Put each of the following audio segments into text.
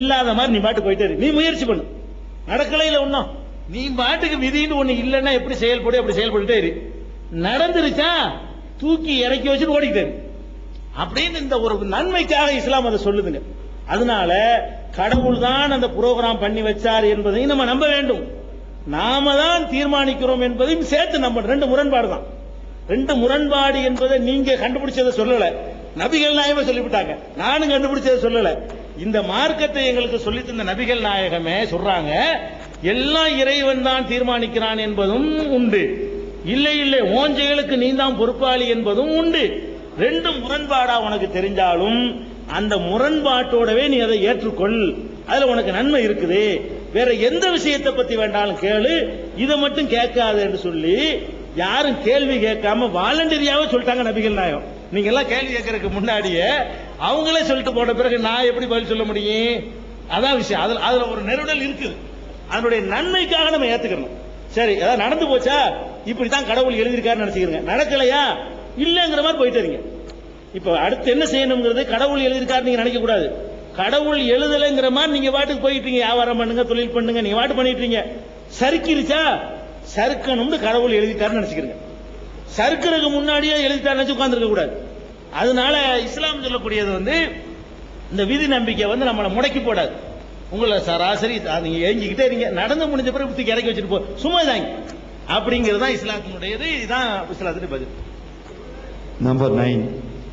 இல்லாத மாதிரி நீ பாட்டு போயிட்டே இரு. நீ முயற்சி பண்ணு நடக்கல இல்ல ஒண்ணும் நீ பாட்டுக்கு விதின்னு ஒண்ணு இல்லைன்னா எப்படி செயல்படு அப்படி செயல்பட்டுட்டே இரு நடந்துருச்சா தூக்கி இறக்கி வச்சுட்டு ஓடிக்கிட்டே இரு. அப்படின்னு இந்த ஒரு நன்மைக்காக இஸ்லாம் அதை சொல்லுதுங்க அதனால கடவுள் தான் அந்த புரோகிராம் பண்ணி வச்சார் என்பதையும் நம்ம நம்ப வேண்டும் நாம தான் தீர்மானிக்கிறோம் என்பதையும் சேர்த்து நம்ப ரெண்டு முரண்பாடு தான் ரெண்டு முரண்பாடு என்பதை நீங்க கண்டுபிடிச்சதை சொல்லல நபிகள் நாயகமே சொல்லிவிட்டாங்க நானும் கண்டுபிடிச்சதை சொல்லல இந்த மார்க்கத்தை எங்களுக்கு சொல்லி தந்த நபிகள் நாயகமே சொல்றாங்க எல்லாம் இறைவன் தான் தீர்மானிக்கிறான் என்பதும் உண்டு இல்லை இல்லை உன் செயலுக்கு நீ தான் பொறுப்பாளி என்பதும் உண்டு ரெண்டு முரண்பாடா உனக்கு தெரிஞ்சாலும் அந்த முரண்பாட்டோடவே நீ அதை ஏற்றுக்கொள் அதுல உனக்கு நன்மை இருக்குது வேற எந்த விஷயத்தை பத்தி வேண்டாலும் கேளு இதை மட்டும் கேட்காது என்று சொல்லி யாரும் கேள்வி கேட்காம வாலண்டரியாவே சொல்லிட்டாங்க நபிகள் நாயகம் நீங்க எல்லாம் கேள்வி கேட்கறதுக்கு முன்னாடியே அவங்களே சொல்லிட்டு போன பிறகு நான் எப்படி பதில் சொல்ல முடியும் அதான் விஷயம் அதுல அதுல ஒரு நெருடல் இருக்குது அதனுடைய நன்மைக்காக நம்ம ஏத்துக்கணும் சரி அதாவது நடந்து போச்சா இப்படித்தான் கடவுள் எழுதியிருக்காருன்னு நினைச்சுக்கிறீங்க நடக்கலையா இல்லங்கிற மாதிரி போயிட்டு இருங்க இப்ப அடுத்து என்ன செய்யணுங்கிறது கடவுள் எழுதியிருக்காரு நீங்க நினைக்க கூடாது கடவுள் எழுதலைங்கிற மாதிரி நீங்க பாட்டுக்கு போயிட்டீங்க வியாபாரம் பண்ணுங்க தொழில் பண்ணுங்க நீங்க பாட்டு பண்ணிட்டீங்க சறுக்கிருச்சா சறுக்கணும்னு கடவுள் எழுதிட்டாருன்னு நினைச்சுக்கிறீங்க சறுக்கிறதுக்கு முன்னாடியே எழுதிட்டாரு நினைச்சு உட்கார்ந்துருக்க கூடாது அதனால இஸ்லாம் சொல்லக்கூடியது வந்து இந்த விதி நம்பிக்கை வந்து நம்மளை முடக்கி போடாது உங்களை சராசரி அஹ், நீங்க ஏங்கிக்கிட்டே இருங்க நடந்து முடிஞ்ச பிறகு தூக்கி இறக்கி வச்சுட்டு போ சும்மா தாங்க அப்படிங்கிறது தான் இஸ்லாத்தினுடையது இதுதான் இஸ்லாத்துடைய பதில் நம்பர் நைன்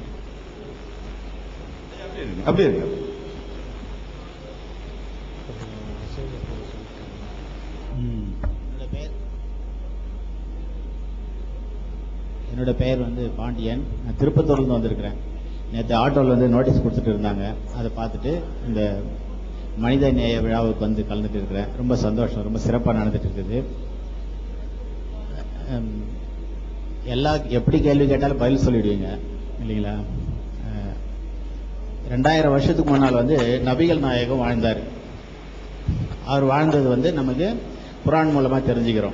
அப்படியே இருக்கு என்னோட பெயர் என்னோட பெயர் வந்து பாண்டியன் நான் திருப்பத்தூர்லேருந்து வந்திருக்கிறேன் நேற்று ஆட்டோவில் வந்து நோட்டீஸ் கொடுத்துட்டு இருந்தாங்க அதை பார்த்துட்டு இந்த மனித நேய விழாவுக்கு வந்து கலந்துட்டு இருக்கிறேன் ரொம்ப சந்தோஷம் ரொம்ப சிறப்பாக நடந்துட்டு இருக்குது ஹம், எல்லா எப்படி கேள்வி கேட்டாலும் பதில் சொல்லிடுவீங்க இல்லைங்களா அஹ், ரெண்டாயிரம் வருஷத்துக்கு முன்னால் வந்து நபிகள் நாயகம் வாழ்ந்தார் அவர் வாழ்ந்தது வந்து நமக்கு குரான் மூலமா தெரிஞ்சுக்கிறோம்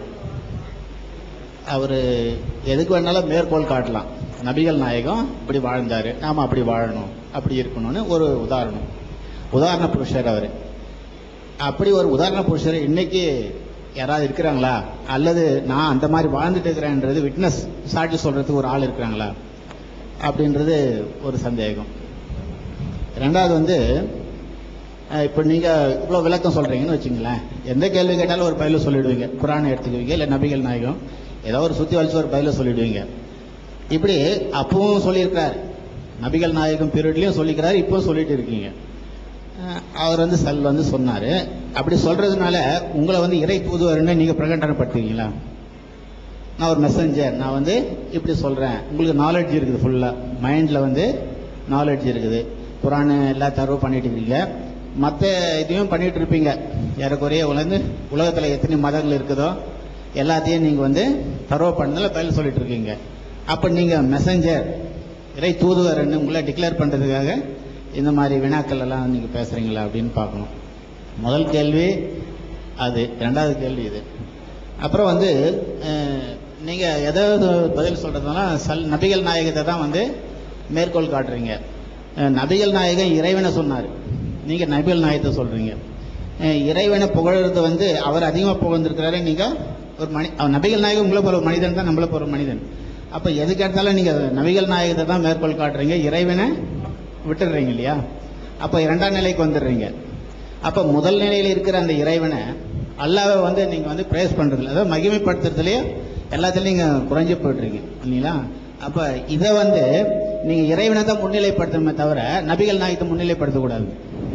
அவர் எதுக்கு வேணாலும் மேற்கோள் காட்டலாம் நபிகள் நாயகம் இப்படி வாழ்ந்தாரு நாம அப்படி வாழணும் அப்படி இருக்கணும்னு ஒரு உதாரணம் உதாரண புருஷர் அவர் அப்படி ஒரு உதாரண புருஷர் இன்னைக்கு யாராவது இருக்கிறாங்களா அல்லது நான் அந்த மாதிரி வாழ்ந்துட்டு இருக்கிறேன்றது விட்னஸ் சாட்சி சொல்றதுக்கு ஒரு ஆள் இருக்கிறாங்களா அப்படின்றது ஒரு சந்தேகம் ரெண்டாவது வந்து அஹ், இப்போ நீங்க இவ்வளவு விளக்கம் சொல்றீங்கன்னு வச்சுங்களேன் எந்த கேள்வி கேட்டாலும் ஒரு பதில சொல்லிடுவீங்க குரானை எடுத்துக்குவீங்க இல்ல நபிகள் நாயகம் ஏதோ ஒரு சுத்தி வலிச்சு ஒரு பதில சொல்லிடுவீங்க இப்படி அப்பவும் சொல்லியிருக்கிறார் நபிகள் நாயகம் பீரியட்லயும் சொல்லிக்கிறார் இப்பவும் சொல்லிட்டு இருக்கீங்க அஹ், அவர் வந்து சல் வந்து சொன்னாரு அப்படி சொல்றதுனால உங்களை வந்து இறை தூதுவர்னு நீங்க பிரகடனப்படுத்துவீங்களா நான் ஒரு மெசஞ்சர் நான் வந்து இப்படி சொல்றேன் உங்களுக்கு நாலேஜ் இருக்குது ஃபுல்லா மைண்ட்ல வந்து நாலேஜ் இருக்குது குரான் எல்லாம் தரவு பண்ணிட்டு இருக்கீங்க மற்ற இதையும் பண்ணிட்டு இருப்பீங்க ஏறக்குறைய உலந்து உலகத்துல எத்தனை மதங்கள் இருக்குதோ எல்லாத்தையும் நீங்க வந்து தரவு பண்ணதுல பதில் சொல்லிட்டு இருக்கீங்க அப்ப நீங்க மெசஞ்சர் இறை தூதுவர்னு உங்களை டிக்ளேர் பண்றதுக்காக இந்த மாதிரி வினாக்கள் எல்லாம் நீங்க பேசுறீங்களா அப்படின்னு பார்க்கணும் முதல் கேள்வி அது ரெண்டாவது கேள்வி இது அப்புறம் வந்து அஹ், நீங்க எதாவது பதில் சொல்றதுனா சல் நபிகள் நாயகத்தை தான் வந்து மேற்கோள் காட்டுறீங்க அஹ், நபிகள் நாயகம் இறைவனை சொன்னார் நீங்க நபிகள் நாயகத்தை சொல்றீங்க அஹ், இறைவனை புகழறது வந்து அவர் அதிகமா புகழ்ந்திருக்கிறாரு நீங்க ஒரு மனி அவர் நபிகள் நாயகம் உங்களை போற ஒரு மனிதன் தான் நம்மள போற ஒரு மனிதன் அப்ப எதுக்கு எடுத்தாலும் நீங்க நபிகள் நாயகத்தை தான் மேற்கோள் காட்டுறீங்க இறைவனை விட்டுடுறீங்க இல்லையா அப்ப இரண்டாம் நிலைக்கு வந்துடுறீங்க அப்ப முதல் நிலையில் இருக்கிற அந்த இறைவனை அல்லாவை வந்து நீங்க வந்து பிரேஸ் பண்றதுல அதாவது மகிமைப்படுத்துறதுலயே எல்லாத்துலயும் நீங்க குறைஞ்சு போயிட்டுறீங்க இல்லைங்களா அப்ப இதை வந்து நீங்க இறைவனை தான் முன்னிலைப்படுத்தணுமே தவிர நபிகள் நாயகத்தை முன்னிலைப்படுத்தக்கூடாது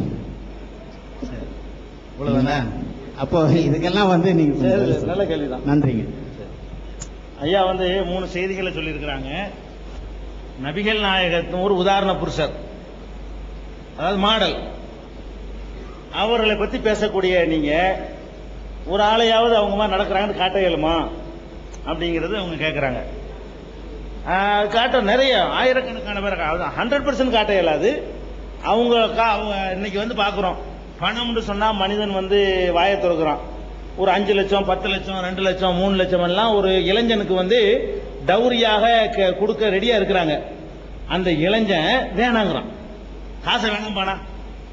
இவ்வளவுதானே அப்போ இதுக்கெல்லாம் வந்து நீங்க சரி, பதில் சரி, சொல்லுங்க. நல்ல கேள்விதான் நன்றிங்க ஐயா வந்து மூணு செய்திகளை சொல்லியிருக்கிறாங்க நபிகள் நாயகத்தின் ஒரு உதாரண புருஷர் அதாவது மாடல் அவர்களை பத்தி பேசக்கூடிய நீங்க ஒரு ஆளையாவது அவங்க மாதிரி நடக்கிறாங்கன்னு காட்ட இயலுமா அப்படிங்கிறது அவங்க கேட்குறாங்க காட்ட நிறைய ஆயிரக்கணக்கான பேர் ஹண்ட்ரட் பர்சன்ட் காட்ட இயலாது அவங்க கா- அவங்க இன்னைக்கு வந்து பார்க்குறோம் பணம்னு சொன்னா மனிதன் வந்து வாயை திறக்கிறான் ஒரு அஞ்சு லட்சம் பத்து லட்சம் ரெண்டு லட்சம் மூணு லட்சம் எல்லாம் ஒரு இளைஞனுக்கு வந்து டௌரியாக க- கொடுக்க ரெடியா இருக்கிறாங்க அந்த இளைஞன் வேணாங்கிறான் காசை வேணாம் பானா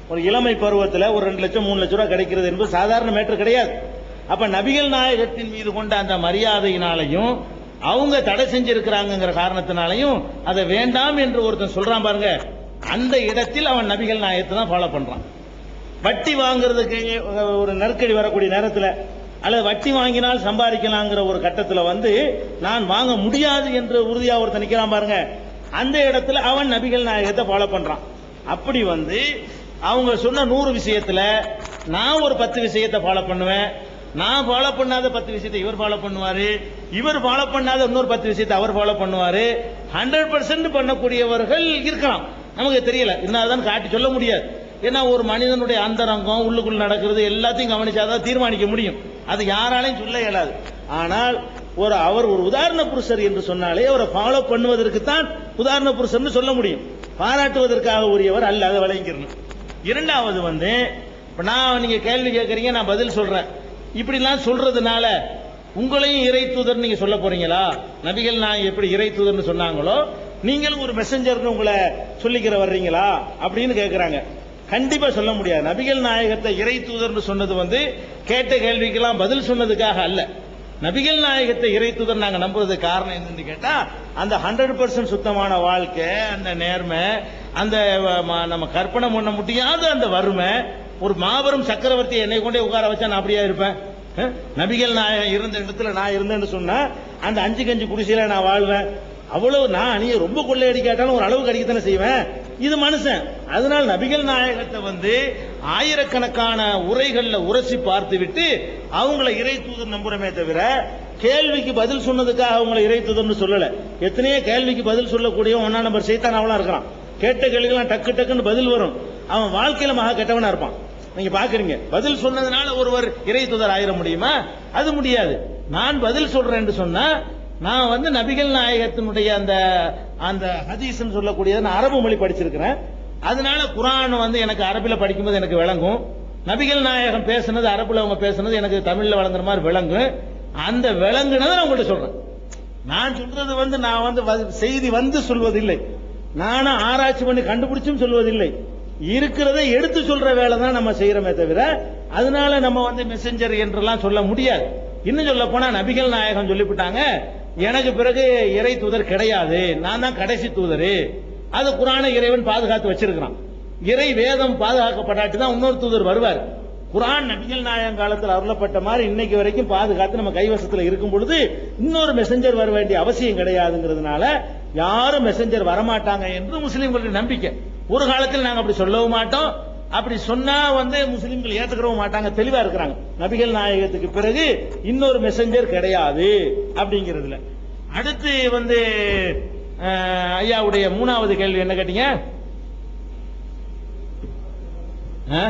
ஒரு இளமை பருவத்துல ஒரு ரெண்டு லட்சம் மூணு லட்சம் ரூபாய் கிடைக்கிறது என்பது சாதாரண மேட்டர் கிடையாது அப்ப நபிகள் நாயகத்தின் மீது கொண்ட அந்த மரியாதையினாலையும் அவங்க தடை செஞ்சிருக்கிறாங்கங்கிற காரணத்தினாலையும் அதை வேண்டாம் என்று ஒருத்தன் சொல்றான் பாருங்க அந்த இடத்தில் அவன் நபிகள் நாயகத்தை தான் ஃபாலோ பண்றான் வட்டி வாங்குறதுக்கு ஒரு நெருக்கடி வரக்கூடிய நேரத்தில் அல்லது வட்டி வாங்கினால் சம்பாதிக்கலாங்கிற ஒரு கட்டத்தில் வந்து நான் வாங்க முடியாது என்று உறுதியா ஒருத்தன் நிக்கிறான் பாருங்க அந்த இடத்துல அவன் நபிகள் நாயகத்தை ஃபாலோ பண்றான் அப்படி வந்து அவங்க சொன்ன நூறு விஷயத்துல நான் ஒரு பத்து விஷயத்தை ஃபாலோ பண்ணுவேன் நான் ஃபாலோ பண்ணாத பத்து விஷயத்தை இவர் ஃபாலோ பண்ணுவாரு இவர் ஃபாலோ பண்ணாத இன்னொரு பத்து விஷயத்தை அவர் ஃபாலோ பண்ணுவாரு ஹண்ட்ரட் பர்சன்ட் பண்ணக்கூடியவர்கள் இருக்கலாம் நமக்கு தெரியல இருந்தால்தான் காட்டி சொல்ல முடியாது ஏன்னா ஒரு மனிதனுடைய அந்தரங்கம் உள்ளுக்குள் நடக்கிறது எல்லாத்தையும் கவனிச்சாதான் தீர்மானிக்க முடியும் அது யாராலையும் சொல்ல இயலாது ஆனால் ஒரு அவர் ஒரு உதாரண புருஷர் என்று சொன்னாலே அவரை ஃபாலோ பண்ணுவதற்கு தான் உதாரண புருஷர்னு சொல்ல முடியும் பாராட்டுவதற்காக உரியவர் அல்ல அதை விளங்கிக்கணும் இரண்டாவது வந்து இப்ப நான் நீங்க கேள்வி கேட்கறீங்க நான் பதில் சொல்றேன் இப்படிலாம் சொல்றதுனால உங்களையும் இறை தூதர் நீங்க சொல்ல போறீங்களா நபிகள் நான் எப்படி இறை தூதர்னு சொன்னாங்களோ நீங்களும் ஒரு மெசஞ்சர்னு உங்களை சொல்லிக்கிற வர்றீங்களா அப்படின்னு கேட்கறாங்க கண்டிப்பா சொல்ல முடியாது நபிகள் நாயகத்தை இறை தூதர்னு சொன்னது வந்து கேட்ட கேள்விக்கெல்லாம் பதில் சொன்னதுக்காக அல்ல நபிகள் நாயகத்தை இறை தூதர் நாங்க நம்புறதுக்கு காரணம் என்னன்னு கேட்டா அந்த ஹண்ட்ரட் பர்சன்ட் சுத்தமான வாழ்க்கை அந்த நேர்மை அந்த வ- ம- நம்ம கற்பனை பண்ண முடியாத அந்த வறுமை ஒரு மாபெரும் சக்கரவர்த்தி என்னை கொண்டே உட்கார வச்சா நான் அப்படியா இருப்பேன் அஹ்? நபிகள் நாயகம் இருந்த இடத்துல நான் இருந்தேன்னு சொன்னா அந்த அஞ்சு கஞ்சி குடிசையில நான் வாழ்வேன் அவ்வளவு நான் நீ ரொம்ப கொள்ளையடிக்காட்டாலும் ஒரு அளவுக்கு அடிக்கத்தானே செய்வேன் இது மனுஷன் அதனால் நபிகள் நாயகத்தை வந்து ஆயிரக்கணக்கான உரைகள்ல உரசி பார்த்து விட்டு அவங்கள இறை தூதர் நம்புறமே தவிர கேள்விக்கு பதில் சொன்னதுக்காக அவங்கள இறை தூதர்னு சொல்லல எத்தனையோ கேள்விக்கு பதில் சொல்லக்கூடிய ஒன்னா நம்பர் சைத்தான் அவளா இருக்கிறான் கேட்ட கேள்விக்கெல்லாம் டக்கு டக்குன்னு பதில் வரும் அவன் வாழ்க்கையில மகா கெட்டவனா இருப்பான் நீங்க பாக்குறீங்க பதில் சொன்னதுனால ஒருவர் இறை தூதர் ஆயிர முடியுமா அது முடியாது நான் பதில் சொல்றேன் என்று சொன்னா நான் வந்து நபிகள் நாயகத்தினுடைய அந்த அந்த ஹதீஸ்னு சொல்லக்கூடியது நான் அரபு மொழி படிச்சிருக்கிறேன் அதனால குரான் வந்து எனக்கு அரபில படிக்கும்போது எனக்கு விளங்கும் நபிகள் நாயகம் பேசுனது அரபுல அவங்க பேசுனது எனக்கு தமிழ்ல வழங்குற மாதிரி விளங்கும் அந்த விளங்குனதை நான் உங்கள்கிட்ட சொல்றேன் நான் சொல்றது வந்து நான் வந்து வ- செய்தி வந்து சொல்வதில்லை நானும் ஆராய்ச்சி பண்ணி கண்டுபிடிச்சும் சொல்வதில்லை இருக்கிறதை எடுத்து சொல்ற வேலை தான் நம்ம செய்யறோமே தவிர அதனால நம்ம வந்து மெசஞ்சர் என்றெல்லாம் சொல்ல முடியாது இன்னும் சொல்ல போனா நபிகள் நாயகம் சொல்லிவிட்டாங்க எனக்கு பிறகு இறை தூதர் கிடையாது நான் தான் கடைசி தூதர் அது குரானை இறைவன் பாதுகாத்து வச்சிருக்கிறான் இறை வேதம் பாதுகாக்கப்படாட்டி தான் இன்னொரு தூதர் வருவார் குரான் நபிகள் நாயகம் காலத்தில் அருளப்பட்ட மாதிரி இன்னைக்கு வரைக்கும் பாதுகாத்து நம்ம கைவசத்துல இருக்கும் பொழுது இன்னொரு மெசஞ்சர் வர வேண்டிய அவசியம் கிடையாதுங்கிறதுனால யாரும் மெசஞ்சர் வரமாட்டாங்க என்று முஸ்லிம்களுடைய நம்பிக்கை ஒரு காலத்தில் நாங்க அப்படி சொல்லவும் மாட்டோம் அப்படி சொன்னா வந்து முஸ்லிம்கள் ஏத்துக்கிறவும் மாட்டாங்க தெளிவா இருக்கிறாங்க நபிகள் நாயகத்துக்கு பிறகு இன்னொரு மெசஞ்சர் கிடையாது அப்படிங்கிறதுல அடுத்து வந்து அஹ், ஐயாவுடைய மூணாவது கேள்வி என்ன கேட்டீங்க ஆ?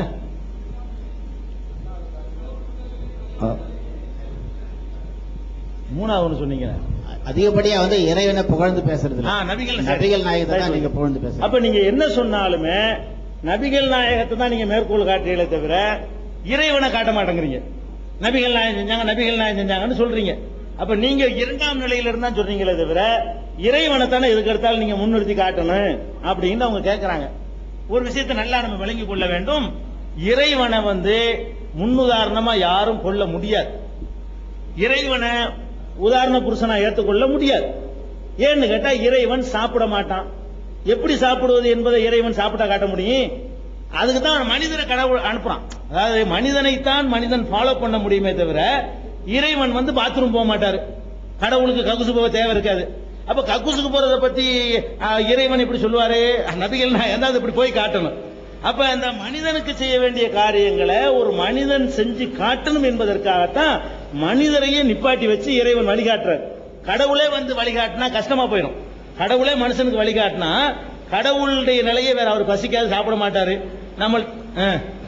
மூணாவது ஒண்ணு சொன்னீங்க அதிகப்படியா வந்து இறைவனை புகழ்ந்து பேசுறது இல்ல. ஆ, நபிகள் நபிகள் நாயகத்தை தான் நீங்க புகழ்ந்து பேசுறீங்க அப்ப நீங்க என்ன சொன்னாலுமே நபிகள் நாயகத்தை தான் நீங்க மேற்கோள் காட்டுறீங்களே தவிர இறைவனை காட்ட மாட்டேங்கிறீங்க நபிகள் நாயகம் செஞ்சாங்க நபிகள் நாயகம் செஞ்சாங்கன்னு சொல்றீங்க அப்ப நீங்க இரண்டாம் நிலையில இருந்தா சொல்றீங்களே தவிர இறைவனை தானே எதுக்கு எடுத்தாலும் நீங்க முன்னிறுத்தி காட்டணும் அப்படின்னு அவங்க கேட்கறாங்க ஒரு விஷயத்தை நல்லா நம்ம விளங்கிக் கொள்ள வேண்டும் இறைவனை வந்து முன்னுதாரணமா யாரும் கொள்ள முடியாது இறைவனை உதாரண புருஷனா ஏற்றுக்கொள்ள முடியாது ஏன்னு கேட்டா இறைவன் சாப்பிட மாட்டான் எப்படி சாப்பிடுவது என்பதை இறைவன் சாப்பிட்டா காட்ட முடியும் அதுக்கு தான் மனிதனை கடவுள் அனுப்புறான் அதாவது மனிதனைத்தான் மனிதன் ஃபாலோ பண்ண முடியுமே தவிர இறைவன் வந்து பாத்ரூம் போக மாட்டாரு கடவுளுக்கு ககுசு போக தேவை இருக்காது அப்ப கக்குசுக்கு போறத பத்தி ஆஹ், இறைவன் இப்படி சொல்லுவாரு நபிகள் நான் ஏதாவது இப்படி போய் காட்டணும் அப்ப அந்த மனிதனுக்கு செய்ய வேண்டிய காரியங்களை ஒரு மனிதன் செஞ்சு காட்டணும் என்பதற்காகத்தான் மனிதரையே நிப்பாட்டி வச்சு இறைவன் வழிகாட்டுறார் கடவுளே வந்து வழிகாட்டினா கஷ்டமா போயிடும் கடவுளே மனுஷனுக்கு வழிகாட்டினா கடவுளுடைய நிலையை வேற அவர் பசிக்காது சாப்பிட மாட்டாரு நம்ம ஆ.